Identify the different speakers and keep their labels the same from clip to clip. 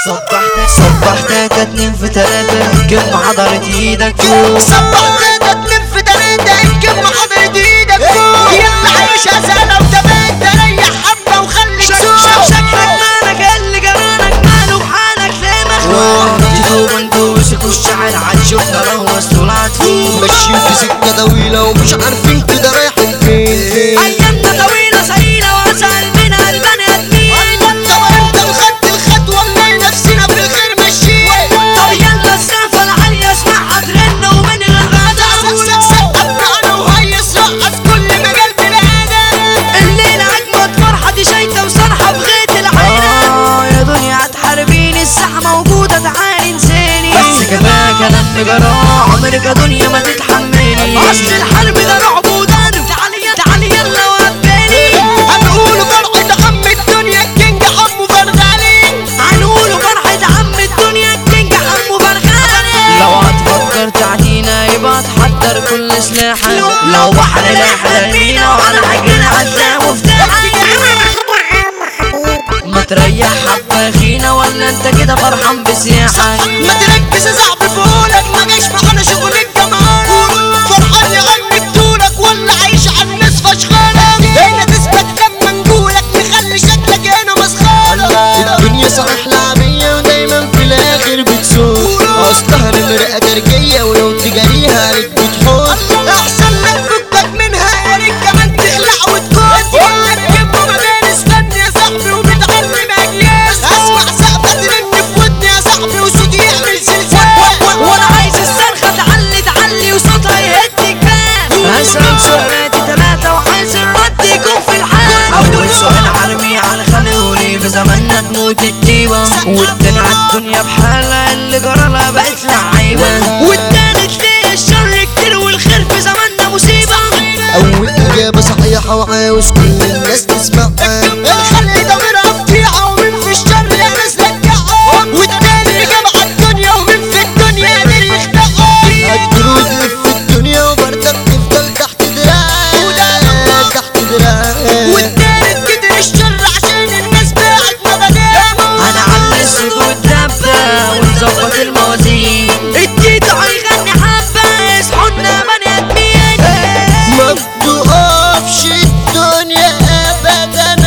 Speaker 1: صبحتك صبحتك اتنين في تلاتة كم حضرت ايدك فوق
Speaker 2: صبحتك اتنين في تلاتة الكم حضرت ايدك فوق يلا عيشها سنة وتبات ريح حبة وخليك سوق
Speaker 1: شكلك مالك اللي جرانك ماله بحالك ليه مخنوق تدوب ندوسك والشعر عتشوفنا روستوا العطفوق
Speaker 2: ماشيين في سكة طويلة ومش عارفين كده رايحين فين فين
Speaker 1: ايامنا طويلة سهيلة واسأل منها البني ادمين
Speaker 2: طب انت وخدت الخطوة نلاقي نفسنا في الخير ماشيين
Speaker 1: طب يلا السقفة العالية اسمعها ترن ومن الغدا
Speaker 2: سقفنا انا وهيص رقص كل مجال بنادم
Speaker 1: الليلة اجمد فرحة دي شايطة وصرحة بغيت العين اه يا دنيا هتحاربيني الساحة موجودة تعالي انساني بس كفاك انا اللي جراه عمرك يا دنيا ما تتحملي اصل الحرب ده رعب وضرب تعالي تعالي يلا وقبلي
Speaker 2: هنقولوا فرحة عم الدنيا الكينج عمو فرغالي
Speaker 1: هنقولوا فرحة عم الدنيا الكينج عمو فرغاني لو هتفكر تعدينا يبقى تحضر كل سلاحك لو بحر لاحق مينا وانا حاجينا هتلاقي مفتاحك ما تريح حبة خينا ولا انت كده فرحان بسياحك
Speaker 2: ما تركز يا صاحبي في قولك ما جاش معانا شغل الجمال فرحان يا عم طولك ولا عايش على الناس فشخانة هنا تثبت لما نقولك نخلي شكلك هنا مسخرة الدنيا صحيح لعبية ودايما في الاخر بتسوق اصلها نمرقة تركية ولو تجاريها عليك بتحط احسن لك فكك منها يا ريت كمان تخلع وتكون الكلمة ما بين استنى يا صاحبي وبتعلم اجيال اسمع سقفة ترن في ودني يا صاحبي وصوتي يعمل زلزال
Speaker 1: وانا عايز الصرخة تعلي تعلي وصوتها يهد جبال هسأل سؤالاتي تلاتة وعايز الرد يكون في الحال أول سؤال عرمي على خلولي في زماننا تموت الديوة والتاني عالدنيا بحالها اللي جرالها بقت لعيبة والتالت ليه الشر كتير والخير في زماننا مصيبة
Speaker 2: اول اجابة صحيحة وعاوز كل الناس تسمعها الخلق ضميرها فضيعة ومن في الشر يا ناس رجعها والتاني اجابة على الدنيا ومن في الدنيا قادر يخدعها الدروس اللي في الدنيا وبرضك تفضل تحت دراعها تحت دراعها والتالت كتر الشر عشان الناس باعت مبادئها
Speaker 1: هنعلي السكوت دبة ونظبط الموازين التيتو هيغني حبة اصحونا بني ادمين
Speaker 2: ما بتقفش الدنيا ابدا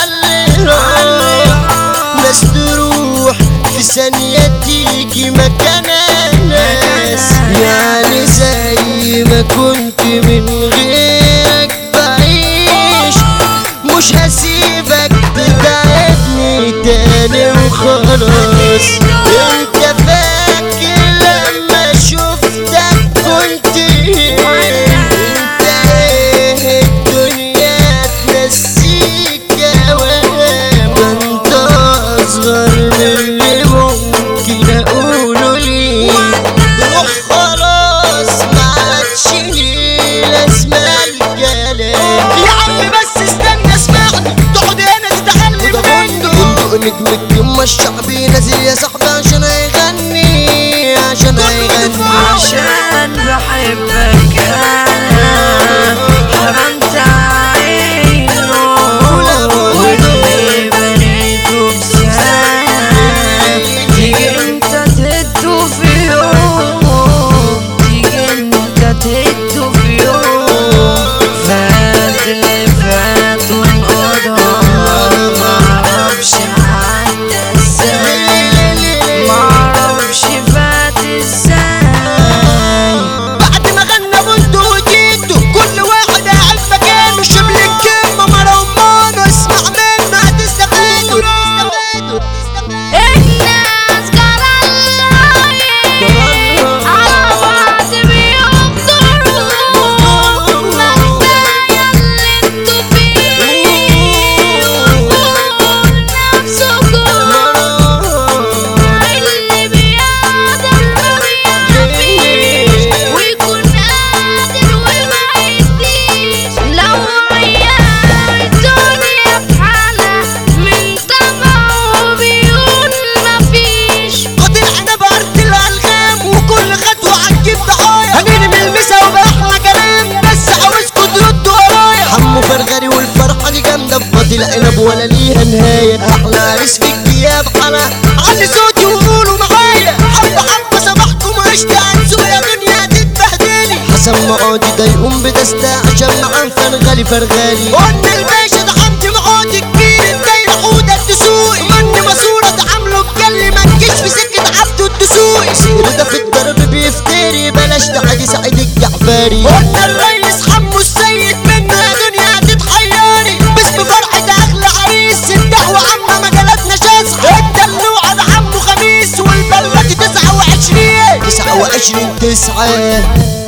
Speaker 2: عليها ناس تروح في ثانية تيجي مكانها ناس يعني زي ما كنت من غيرك بعيش مش هسيبك تتعبني تاني وخلاص انت فاكر لما شفتك كنت ايه انت ايه الدنيا تنسيك اوام انت اصغر من اللي ممكن اقوله ليه روح خلاص ما عادش ليه لازمة الكلام يا عم بس استنى اسمعني تقعد هنا تتعلم منه بندق نجم الجمة الشعبي نازل يا صاحبي عشان هيغني عشان هيغني
Speaker 1: عشان بحبك انا حرمت عينه واللي بنيته بسنة تيجي انت تهده في يوم تيجي انت تهده في يوم فات اللي فات وانقضى معرفش عدى ازاي
Speaker 2: على علي صوتي وقولوا معايا حب حب صباحكم عشت انسوا يا دنيا تتبهدلي حسن معادي ده يقوم بدستة عشان معاه فرغالي فرغالي قلنا الباشا ده حمدي معادي كبير الدايرة حودة الدسوقي من ماسورة تعامله بجلي ما تجيش في سكة عبده الدسوقي سيرو ده في الضرب بيفتري بلاش ده عادي سعيد الجعفري قلنا الريس حمو السيد منه يا دنيا تتحيري باسم فرحة اغلى عريس الدعوة عامة مجالاتنا شاسعة الدلوعة ده عمو خميس والبلة تسعة وعشرين تسعة وعشرين تسعة